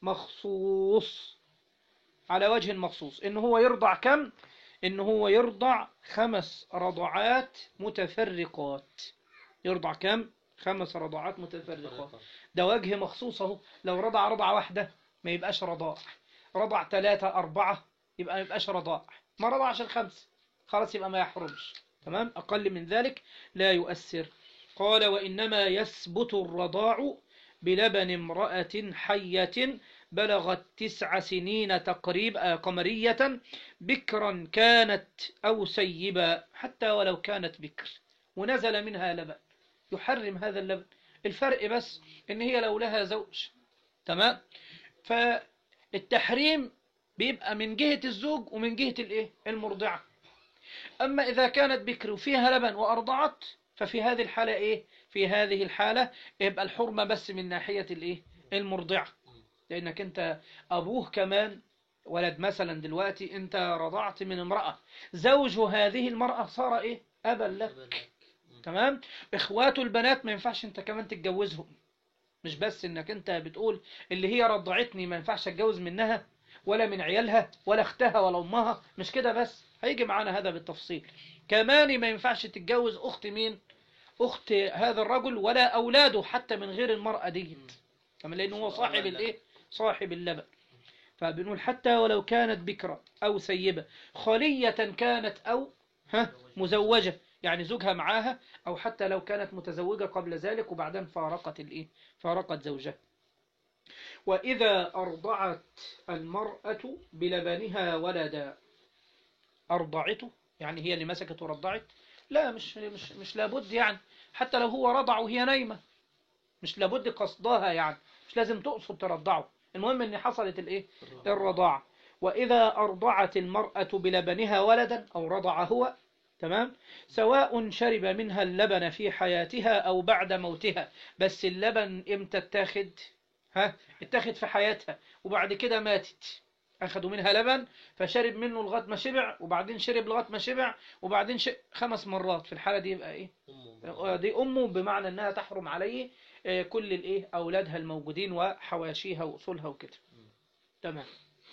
مخصوص على وجه مخصوص ان هو يرضع كم ان هو يرضع خمس رضعات متفرقات يرضع كم خمس رضعات متفرقات ده وجه مخصوص اهو لو رضع رضعة واحدة ما يبقاش رضاع رضع ثلاثة أربعة يبقى ما يبقاش رضاع ما رضعش الخمس خلاص يبقى ما يحرمش تمام أقل من ذلك لا يؤثر قال وإنما يثبت الرضاع بلبن امرأة حية بلغت تسع سنين تقريب آه، قمرية بكرا كانت أو سيبا حتى ولو كانت بكر ونزل منها لبن يحرم هذا اللبن الفرق بس إن هي لو لها زوج تمام فالتحريم بيبقى من جهة الزوج ومن جهة الإيه المرضعة أما إذا كانت بكر وفيها لبن وأرضعت ففي هذه الحالة إيه في هذه الحالة يبقى الحرمة بس من ناحية الإيه المرضعة لأنك أنت أبوه كمان ولد مثلا دلوقتي أنت رضعت من امرأة زوج هذه المرأة صار إيه أبا لك تمام إخواته البنات ما ينفعش أنت كمان تتجوزهم مش بس إنك أنت بتقول اللي هي رضعتني ما ينفعش أتجوز منها ولا من عيالها ولا اختها ولا أمها مش كده بس هيجي معانا هذا بالتفصيل كمان ما ينفعش تتجوز أخت مين أخت هذا الرجل ولا أولاده حتى من غير المرأة ديت كمان لأنه هو صاحب الإيه صاحب اللبن فبنقول حتى ولو كانت بكرة أو سيبة خلية كانت أو ها مزوجة يعني زوجها معاها أو حتى لو كانت متزوجة قبل ذلك وبعدين فارقت الإيه فارقت زوجها وإذا أرضعت المرأة بلبنها ولدا أرضعته يعني هي اللي مسكت ورضعت لا مش مش مش لابد يعني حتى لو هو رضع وهي نايمة مش لابد قصدها يعني مش لازم تقصد ترضعه المهم ان حصلت الايه الرضاعة واذا ارضعت المرأة بلبنها ولدا او رضع هو تمام سواء شرب منها اللبن في حياتها او بعد موتها بس اللبن امتى اتاخد ها اتاخد في حياتها وبعد كده ماتت اخدوا منها لبن فشرب منه لغايه ما شبع وبعدين شرب لغايه ما شبع وبعدين ش... خمس مرات في الحاله دي يبقى ايه دي امه بمعنى انها تحرم عليه آه، كل الايه اولادها الموجودين وحواشيها واصولها وكده تمام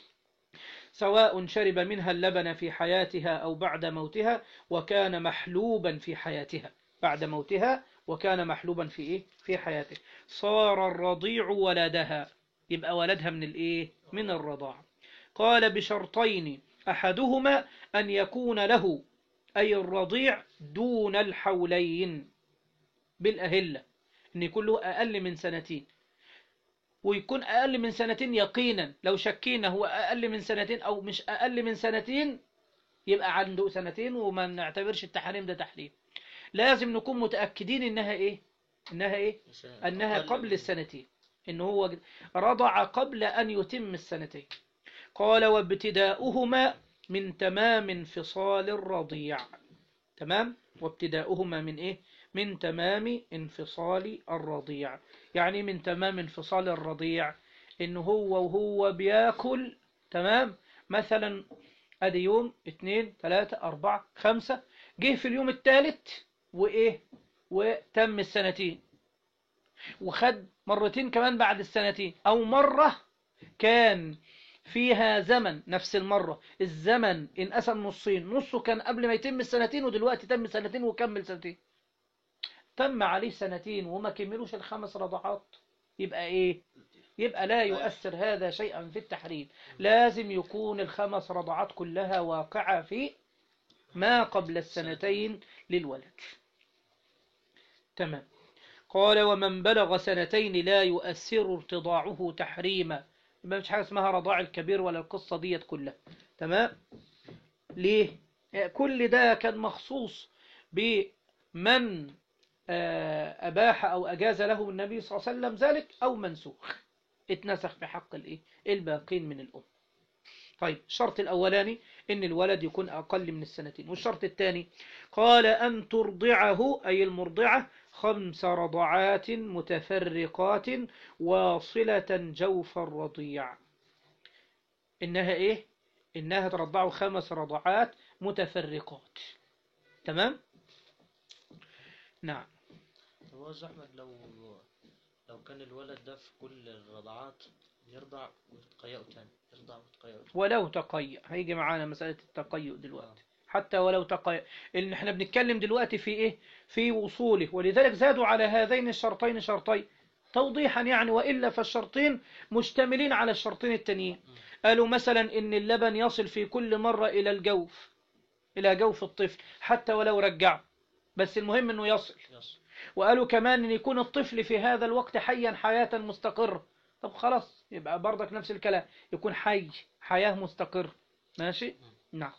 سواء شرب منها اللبن في حياتها او بعد موتها وكان محلوبا في حياتها بعد موتها وكان محلوبا في ايه في حياته صار الرضيع ولدها يبقى ولدها من الايه من الرضاع قال بشرطين احدهما ان يكون له اي الرضيع دون الحولين بالاهله ان يكون له اقل من سنتين ويكون اقل من سنتين يقينا لو شكينا هو اقل من سنتين او مش اقل من سنتين يبقى عنده سنتين وما نعتبرش التحريم ده تحريم لازم نكون متأكدين انها ايه انها ايه انها قبل السنتين ان هو رضع قبل ان يتم السنتين قال وابتداؤهما من تمام انفصال الرضيع تمام وابتداؤهما من ايه من تمام انفصال الرضيع يعني من تمام انفصال الرضيع ان هو وهو بياكل تمام مثلا ادي يوم اتنين تلاتة اربعة خمسة جه في اليوم الثالث وايه وتم السنتين وخد مرتين كمان بعد السنتين او مرة كان فيها زمن نفس المرة الزمن انقسم نصين نصه كان قبل ما يتم السنتين ودلوقتي تم سنتين وكمل سنتين تم عليه سنتين وما كملوش الخمس رضعات يبقى ايه يبقى لا يؤثر هذا شيئا في التحريم لازم يكون الخمس رضعات كلها واقعة في ما قبل السنتين للولد تمام قال ومن بلغ سنتين لا يؤثر ارتضاعه تحريما ما مش حاجة اسمها رضاع الكبير ولا القصة ديت كلها تمام ليه كل ده كان مخصوص بمن آه، أباح أو أجاز له النبي صلى الله عليه وسلم ذلك أو منسوخ اتنسخ في حق الإيه الباقين من الأم طيب الشرط الأولاني إن الولد يكون أقل من السنتين والشرط الثاني قال أن ترضعه أي المرضعة خمس رضعات متفرقات واصلة جوف الرضيع إنها إيه إنها ترضعه خمس رضعات متفرقات تمام نعم طب هو يا أحمد لو لو كان الولد ده في كل الرضعات يرضع ويتقيأ تاني يرضع ويتقيأ تاني ولو تقيأ هيجي معانا مسألة التقيؤ دلوقتي حتى ولو تقيأ إن احنا بنتكلم دلوقتي في إيه في وصوله ولذلك زادوا على هذين الشرطين شرطين توضيحا يعني وإلا فالشرطين مشتملين على الشرطين التانيين قالوا مثلا إن اللبن يصل في كل مرة إلى الجوف إلى جوف الطفل حتى ولو رجعه بس المهم إنه يصل يصل وقالوا كمان ان يكون الطفل في هذا الوقت حيا حياة مستقرة طب خلاص يبقى برضك نفس الكلام يكون حي حياة مستقرة ماشي نعم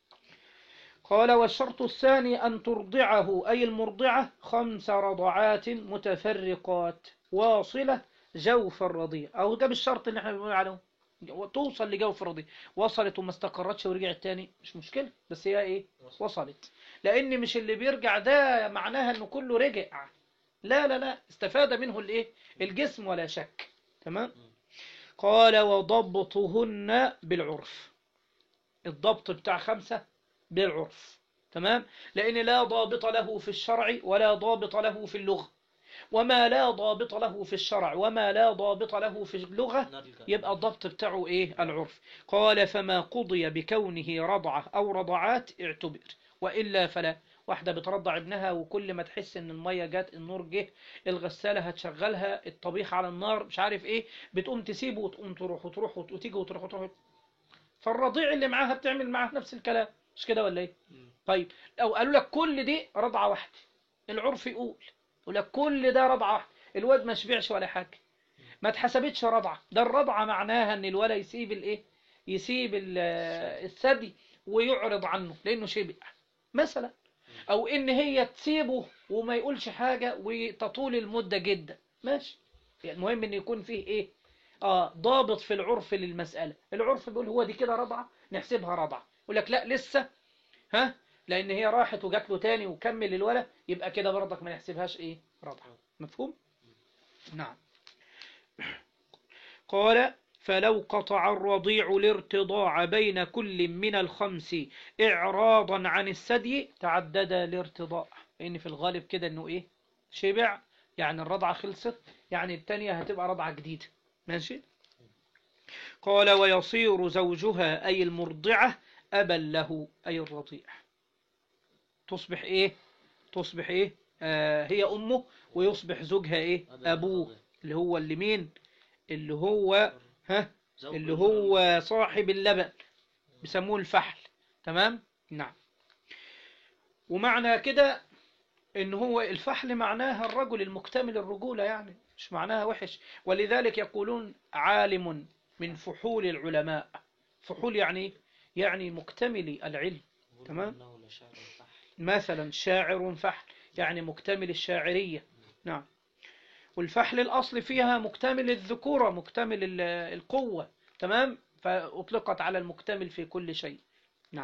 قال والشرط الثاني أن ترضعه أي المرضعة خمس رضعات متفرقات واصلة جوف الرضيع أو ده بالشرط اللي احنا بنقول عليه توصل لجوف الرضيع وصلت وما استقرتش ورجعت تاني مش مشكلة بس هي ايه وصل. وصلت لان مش اللي بيرجع ده معناها انه كله رجع لا لا لا استفاد منه الايه الجسم ولا شك تمام قال وضبطهن بالعرف الضبط بتاع خمسة بالعرف تمام لأن لا ضابط له في الشرع ولا ضابط له في اللغة وما لا ضابط له في الشرع وما لا ضابط له في اللغة نرجع يبقى الضبط بتاعه ايه العرف قال فما قضي بكونه رضعة او رضعات اعتبر والا فلا واحدة بترضع ابنها وكل ما تحس ان المية جت النور جه الغسالة هتشغلها الطبيخ على النار مش عارف ايه بتقوم تسيبه وتقوم تروح وتروح وت- وتيجي وتروح وتروح فالرضيع اللي معاها بتعمل معاه نفس الكلام مش كده ولا ايه مم. طيب لو قالوا لك كل دي رضعة واحدة العرف يقول يقول لك كل ده رضعة واحدة الواد ما شبعش ولا حاجة ما اتحسبتش رضعة ده الرضعة معناها ان الولد يسيب الايه يسيب ال- الثدي ويعرض عنه لانه شبع مثلا او ان هي تسيبه وما يقولش حاجة وتطول المدة جدا ماشي يعني المهم ان يكون فيه ايه اه ضابط في العرف للمسألة العرف بيقول هو دي كده رضعة نحسبها رضعة يقول لك لا لسه ها لان هي راحت وجات له تاني وكمل الولد يبقى كده برضك ما نحسبهاش ايه رضعة مفهوم نعم قال فلو قطع الرضيع الارتضاع بين كل من الخمس إعراضا عن الثدي تعدد الارتضاع لأن في الغالب كده إنه إيه شبع يعني الرضعة خلصت يعني التانية هتبقى رضعة جديدة ماشي قال ويصير زوجها أي المرضعة أبا له أي الرضيع تصبح إيه تصبح إيه آه هي أمه ويصبح زوجها إيه أبا أبوه الرضيع. اللي هو اللي مين اللي هو ها زوج اللي المرأة. هو صاحب اللبن بيسموه الفحل تمام نعم ومعنى كده ان هو الفحل معناها الرجل المكتمل الرجولة يعني مش معناها وحش ولذلك يقولون عالم من فحول العلماء فحول يعني إيه؟ يعني مكتمل العلم يقول تمام. إنه لشاعر فحل. مثلا شاعر فحل يعني مكتمل الشاعرية نعم والفحل الأصل فيها مكتمل الذكورة مكتمل ال- القوة تمام فأطلقت على المكتمل في كل شيء نعم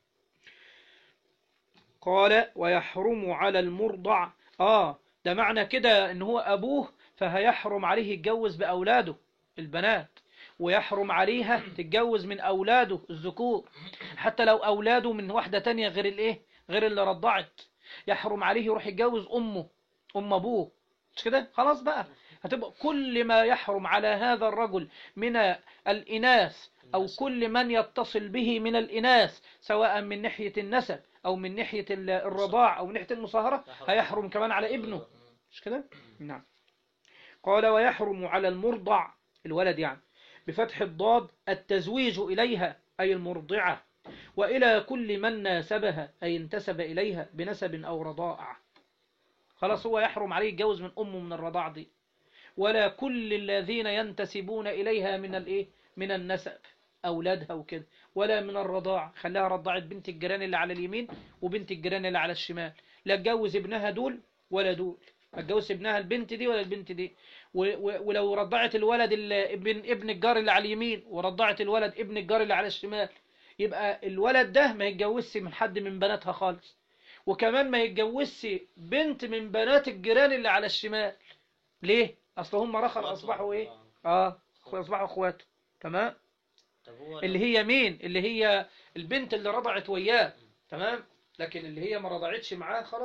قال ويحرم على المرضع آه ده معنى كده ان هو أبوه فهيحرم عليه يتجوز بأولاده البنات ويحرم عليها تتجوز من أولاده الذكور حتى لو أولاده من واحدة تانية غير الإيه غير اللي رضعت يحرم عليه يروح يتجوز أمه أم أبوه مش كده خلاص بقى هتبقى كل ما يحرم على هذا الرجل من الإناث أو النسب. كل من يتصل به من الإناث سواء من ناحية النسب أو من ناحية ال- الرضاع أو من ناحية المصاهرة هيحرم كمان على ابنه مش كده نعم قال ويحرم على المرضع الولد يعني بفتح الضاد التزويج إليها أي المرضعة وإلى كل من ناسبها أي انتسب إليها بنسب أو رضاعة خلاص هو يحرم عليه يتجوز من أمه من الرضاعة دي ولا كل الذين ينتسبون إليها من الإيه من النسب أولادها وكده ولا من الرضاعة خلاها رضعت بنت الجيران اللي على اليمين وبنت الجيران اللي على الشمال لا تجوز ابنها دول ولا دول ما تجوز ابنها البنت دي ولا البنت دي و- و- ولو رضعت الولد ال- ابن ابن الجار اللي على اليمين ورضعت الولد ابن الجار اللي على الشمال يبقى الولد ده ما يتجوزش من حد من بناتها خالص وكمان ما يتجوزش بنت من بنات الجيران اللي على الشمال ليه اصل هم رخر اصبحوا ايه اه اصبحوا اخواته تمام طب هو اللي هي مين اللي هي البنت اللي رضعت وياه تمام لكن اللي هي ما رضعتش معاه خلاص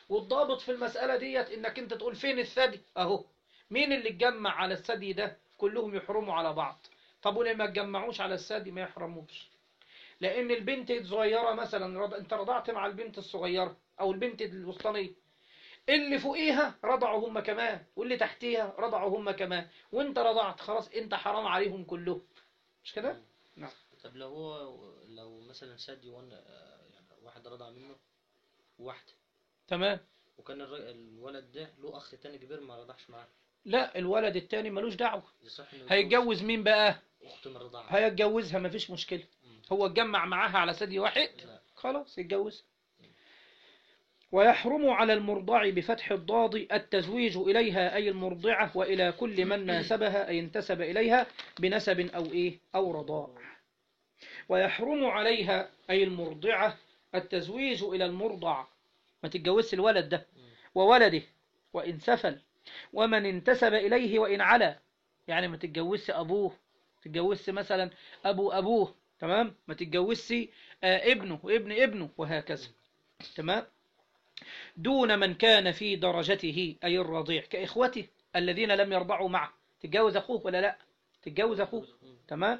والضابط في المسألة ديت انك انت تقول فين الثدي اهو مين اللي اتجمع على الثدي ده كلهم يحرموا على بعض طب وليه ما اتجمعوش على الثدي ما يحرموش لان البنت الصغيرة مثلا رض... انت رضعت مع البنت الصغيرة او البنت الوسطانية اللي فوقيها رضعوا هم كمان واللي تحتيها رضعوا هم كمان وانت رضعت خلاص انت حرام عليهم كلهم مش كده نعم. طب لو هو لو مثلا ثدي وانا يعني واحد رضع منه واحدة تمام وكان الر- الولد ده له أخ تاني كبير ما رضعش معاه لا الولد التاني ملوش دعوة يصح إنه هيتجوز مين بقى أخت من الرضاعة هيتجوزها مفيش مشكلة مم. هو اتجمع معاها على ثدي واحد لا خلاص يتجوز ويحرم على المرضع بفتح الضاد التزويج إليها أي المرضعة وإلى كل من ناسبها أي انتسب إليها بنسب أو إيه أو رضاع ويحرم عليها أي المرضعة التزويج إلى المرضع ما تتجوزش الولد ده مم. وولده وإن سفل ومن انتسب إليه وإن علا يعني ما تتجوزش أبوه تتجوزش مثلا أبو أبوه تمام ما تتجوزش آه، ابنه وابن ابنه وهكذا تمام دون من كان في درجته أي الرضيع كإخوته الذين لم يرضعوا معه تتجوز أخوه ولا لا تتجوز أخوه مم. تمام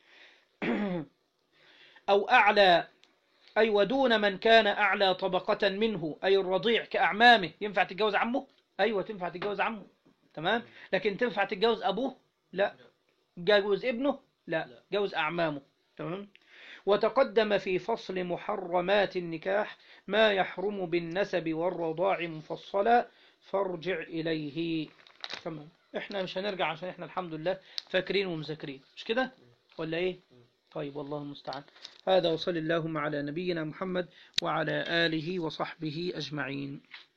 أو أعلى أي ودون من كان أعلى طبقة منه أي الرضيع كأعمامه ينفع تتجوز عمه أيوة تنفع تتجوز عمه تمام لكن تنفع تتجوز أبوه لا تجوز ابنه لا لا. جوز أعمامه تمام وتقدم في فصل محرمات النكاح ما يحرم بالنسب والرضاع مفصلا فارجع إليه تمام احنا مش هنرجع عشان احنا الحمد لله فاكرين ومذاكرين مش كده ولا ايه طيب والله المستعان هذا وصل اللهم على نبينا محمد وعلى آله وصحبه أجمعين